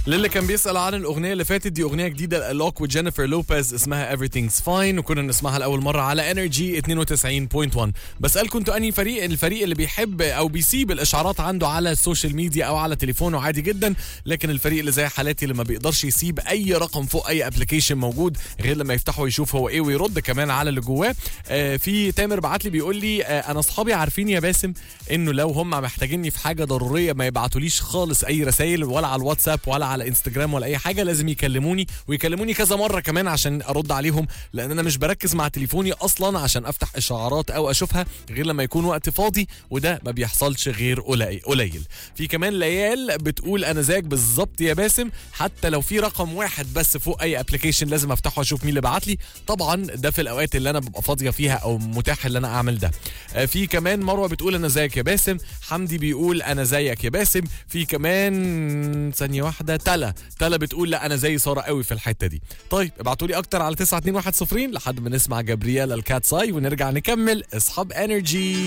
للي كان بيسأل عن الأغنية اللي فاتت دي أغنية جديدة لألوك وجينيفر لوبيز اسمها Everything's Fine وكنا نسمعها لأول مرة على انرجي 92.1 بسألكم انتوا أنهي فريق الفريق اللي بيحب أو بيسيب الإشعارات عنده على السوشيال ميديا أو على تليفونه عادي جدا لكن الفريق اللي زي حالاتي اللي ما بيقدرش يسيب أي رقم فوق أي ابلكيشن موجود غير لما يفتحه ويشوف هو إيه ويرد كمان على اللي جواه آه في تامر بعت لي بيقول لي آه أنا أصحابي عارفين يا باسم إنه لو هم محتاجيني في حاجة ضرورية ما يبعتوليش خالص أي رسائل ولا على الواتساب ولا على انستجرام ولا اي حاجه لازم يكلموني ويكلموني كذا مره كمان عشان ارد عليهم لان انا مش بركز مع تليفوني اصلا عشان افتح اشعارات او اشوفها غير لما يكون وقت فاضي وده ما بيحصلش غير قليل قليل في كمان ليال بتقول انا زيك بالظبط يا باسم حتى لو في رقم واحد بس فوق اي ابلكيشن لازم افتحه واشوف مين اللي بعت لي طبعا ده في الاوقات اللي انا ببقى فاضيه فيها او متاح ان انا اعمل ده آه، في كمان مروه بتقول انا زيك يا باسم حمدي بيقول انا زيك يا باسم في كمان ثانيه واحده تلا تلا بتقول لا انا زي ساره قوي في الحته دي طيب ابعتوا لي اكتر على 9210 لحد ما نسمع جابرييلا الكات ساي ونرجع نكمل اصحاب انرجي